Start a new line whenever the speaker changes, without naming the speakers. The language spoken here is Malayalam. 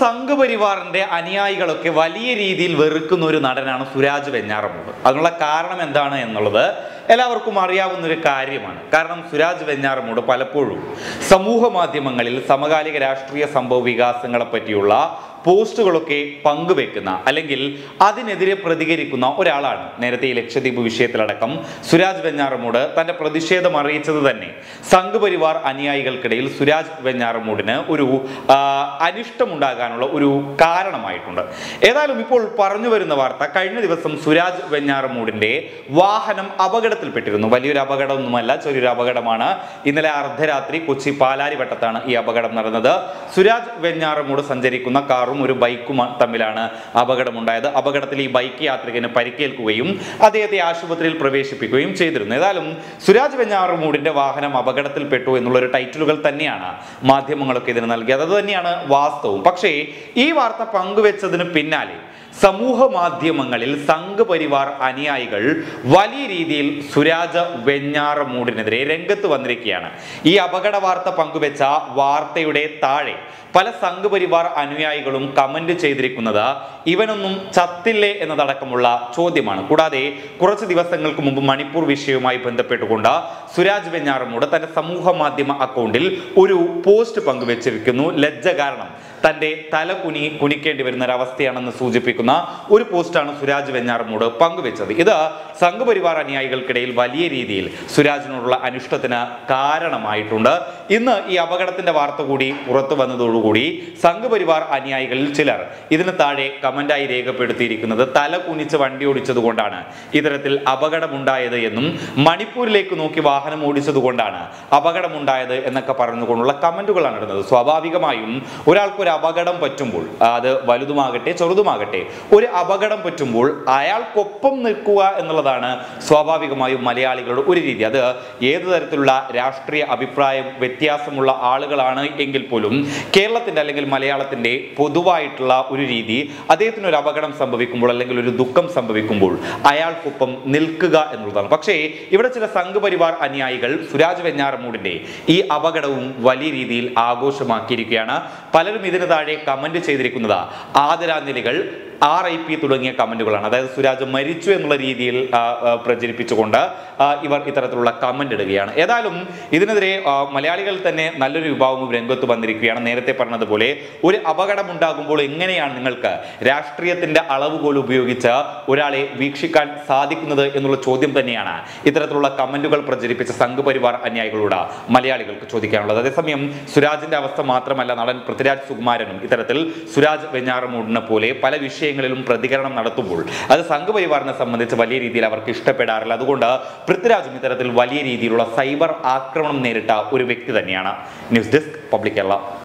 സംഘപരിവാറിന്റെ അനുയായികളൊക്കെ വലിയ രീതിയിൽ വെറുക്കുന്ന ഒരു നടനാണ് സുരാജ് വെഞ്ഞാറമൂട് അതിനുള്ള കാരണം എന്താണ് എന്നുള്ളത് എല്ലാവർക്കും അറിയാവുന്ന ഒരു കാര്യമാണ് കാരണം സുരാജ് വെഞ്ഞാറമൂട് പലപ്പോഴും സമൂഹ മാധ്യമങ്ങളിൽ സമകാലിക രാഷ്ട്രീയ സംഭവ വികാസങ്ങളെ പറ്റിയുള്ള പോസ്റ്റുകളൊക്കെ പങ്കുവെക്കുന്ന അല്ലെങ്കിൽ അതിനെതിരെ പ്രതികരിക്കുന്ന ഒരാളാണ് നേരത്തെ ഈ ലക്ഷദ്വീപ് വിഷയത്തിലടക്കം സുരാജ് വെഞ്ഞാറമൂട് തന്റെ പ്രതിഷേധം അറിയിച്ചത് തന്നെ സംഘപരിവാർ അനുയായികൾക്കിടയിൽ സുരാജ് വെഞ്ഞാറമൂടിന് ഒരു ആ, അനിഷ്ടമുണ്ടാകാനുള്ള ഒരു കാരണമായിട്ടുണ്ട് ഏതായാലും ഇപ്പോൾ പറഞ്ഞു വരുന്ന വാർത്ത കഴിഞ്ഞ ദിവസം സുരാജ് വെഞ്ഞാറമൂടിന്റെ വാഹനം അപകടത്തിൽപ്പെട്ടിരുന്നു വലിയൊരു അപകടമൊന്നുമല്ല ചെറിയൊരു അപകടമാണ് ഇന്നലെ അർദ്ധരാത്രി കൊച്ചി പാലാരിവട്ടത്താണ് ഈ അപകടം നടന്നത് സുരാജ് വെഞ്ഞാറമൂട് സഞ്ചരിക്കുന്ന കാറും ഒരു ബൈക്കും തമ്മിലാണ് അപകടമുണ്ടായത് അപകടത്തിൽ ഈ ബൈക്ക് യാത്രികന് പരിക്കേൽക്കുകയും അദ്ദേഹത്തെ ആശുപത്രിയിൽ പ്രവേശിപ്പിക്കുകയും ചെയ്തിരുന്നു ഏതായാലും സുരാജ് വെഞ്ഞാറമൂടിന്റെ വാഹനം അപകടത്തിൽപ്പെട്ടു എന്നുള്ള ഒരു ടൈറ്റിലുകൾ തന്നെയാണ് മാധ്യമങ്ങളൊക്കെ ഇതിന് നൽകിയത് അത് തന്നെയാണ് വാസ്തവം പക്ഷേ ഈ വാർത്ത പങ്കുവെച്ചതിന് പിന്നാലെ സമൂഹ മാധ്യമങ്ങളിൽ സംഘപരിവാർ അനുയായികൾ വലിയ രീതിയിൽ സുരാജ വെഞ്ഞാറമൂടിനെതിരെ രംഗത്ത് വന്നിരിക്കുകയാണ് ഈ അപകട വാർത്ത പങ്കുവെച്ച വാർത്തയുടെ താഴെ പല സംഘപരിവാർ അനുയായികളും കമന്റ് ചെയ്തിരിക്കുന്നത് ഇവനൊന്നും ചത്തില്ലേ എന്നതടക്കമുള്ള ചോദ്യമാണ് കൂടാതെ കുറച്ച് ദിവസങ്ങൾക്ക് മുമ്പ് മണിപ്പൂർ വിഷയവുമായി ബന്ധപ്പെട്ടുകൊണ്ട് സുരാജ് വെഞ്ഞാറമൂട് തന്റെ സമൂഹ മാധ്യമ അക്കൗണ്ടിൽ ഒരു പോസ്റ്റ് പങ്കുവെച്ചിരിക്കുന്നു ലജ്ജ കാരണം തന്റെ തല കുനി കുനിക്കേണ്ടി വരുന്ന ഒരവസ്ഥയാണെന്ന് സൂചിപ്പിക്കുന്ന ഒരു പോസ്റ്റാണ് സുരാജ് വെഞ്ഞാറമൂട് പങ്കുവെച്ചത് ഇത് സംഘപരിവാർ അനുയായികൾക്കിടയിൽ വലിയ രീതിയിൽ സുരാജിനോടുള്ള അനിഷ്ടത്തിന് കാരണമായിട്ടുണ്ട് ഇന്ന് ഈ അപകടത്തിന്റെ വാർത്ത കൂടി പുറത്തു വന്നതോടുകൂടി സംഘപരിവാർ അനുയായികളിൽ ചിലർ ഇതിന് താഴെ കമന്റായി രേഖപ്പെടുത്തിയിരിക്കുന്നത് തല കുനിച്ച് വണ്ടി ഓടിച്ചത് കൊണ്ടാണ് ഇത്തരത്തിൽ അപകടമുണ്ടായത് എന്നും മണിപ്പൂരിലേക്ക് നോക്കി വാഹനം ഓടിച്ചത് കൊണ്ടാണ് അപകടമുണ്ടായത് എന്നൊക്കെ പറഞ്ഞുകൊണ്ടുള്ള കമന്റുകളാണ് ഇടുന്നത് സ്വാഭാവികമായും ഒരാൾക്ക് ഒരു അപകടം പറ്റുമ്പോൾ അത് വലുതുമാകട്ടെ ചെറുതുമാകട്ടെ ഒരു അപകടം പറ്റുമ്പോൾ അയാൾക്കൊപ്പം നിൽക്കുക എന്നുള്ളതാണ് സ്വാഭാവികമായും മലയാളികളുടെ ഒരു രീതി അത് ഏത് തരത്തിലുള്ള രാഷ്ട്രീയ അഭിപ്രായം വ്യത്യാസമുള്ള ആളുകളാണ് എങ്കിൽ പോലും കേരളത്തിന്റെ അല്ലെങ്കിൽ മലയാളത്തിന്റെ പൊതുവായിട്ടുള്ള ഒരു രീതി അദ്ദേഹത്തിന് ഒരു അപകടം സംഭവിക്കുമ്പോൾ അല്ലെങ്കിൽ ഒരു ദുഃഖം സംഭവിക്കുമ്പോൾ അയാൾക്കൊപ്പം നിൽക്കുക എന്നുള്ളതാണ് പക്ഷേ ഇവിടെ ചില സംഘപരിവാർ അനുയായികൾ സുരാജ് വെഞ്ഞാറമൂടിന്റെ ഈ അപകടവും വലിയ രീതിയിൽ ആഘോഷമാക്കിയിരിക്കുകയാണ് പലരും ഇതിന് താഴെ കമന്റ് ചെയ്തിരിക്കുന്നത് ആദരാഞ്ജലികൾ ആർ ഐ പി തുടങ്ങിയ കമന്റുകളാണ് അതായത് സുരാജ് മരിച്ചു എന്നുള്ള രീതിയിൽ ആ, ആ, പ്രചരിപ്പിച്ചുകൊണ്ട് ആ, ഇവർ ഇത്തരത്തിലുള്ള കമന്റ് ഇടുകയാണ് ഏതായാലും ഇതിനെതിരെ ആ, മലയാളികൾ തന്നെ നല്ലൊരു വിഭാഗവും രംഗത്ത് വന്നിരിക്കുകയാണ് നേരത്തെ പറഞ്ഞതുപോലെ ഒരു അപകടം ഉണ്ടാകുമ്പോൾ എങ്ങനെയാണ് നിങ്ങൾക്ക് രാഷ്ട്രീയത്തിന്റെ അളവുകോൽ ഉപയോഗിച്ച് ഒരാളെ വീക്ഷിക്കാൻ സാധിക്കുന്നത് എന്നുള്ള ചോദ്യം തന്നെയാണ് ഇത്തരത്തിലുള്ള കമന്റുകൾ പ്രചരിപ്പിച്ച സംഘപരിവാർ അനുയായികളോട് മലയാളികൾക്ക് ചോദിക്കാനുള്ളത് അതേസമയം സുരാജിന്റെ അവസ്ഥ മാത്രമല്ല നടൻ പൃഥ്വിരാജ് സുകുമാരനും ഇത്തരത്തിൽ സുരാജ് വെഞ്ഞാറമൂടിനെ പോലെ പല വിഷയങ്ങളിലും പ്രതികരണം നടത്തുമ്പോൾ അത് സംഘപരിവാറിനെ സംബന്ധിച്ച് വലിയ രീതിയിൽ അവർക്ക് ഇഷ്ടപ്പെടാറില്ല അതുകൊണ്ട് പൃഥ്വിരാജും ഇത്തരത്തിൽ വലിയ രീതിയിലുള്ള സൈബർ ആക്രമണം നേരിട്ട ഒരു വ്യക്തി തന്നെയാണ് ന്യൂസ് ഡെസ്ക് പബ്ലിക് കേരള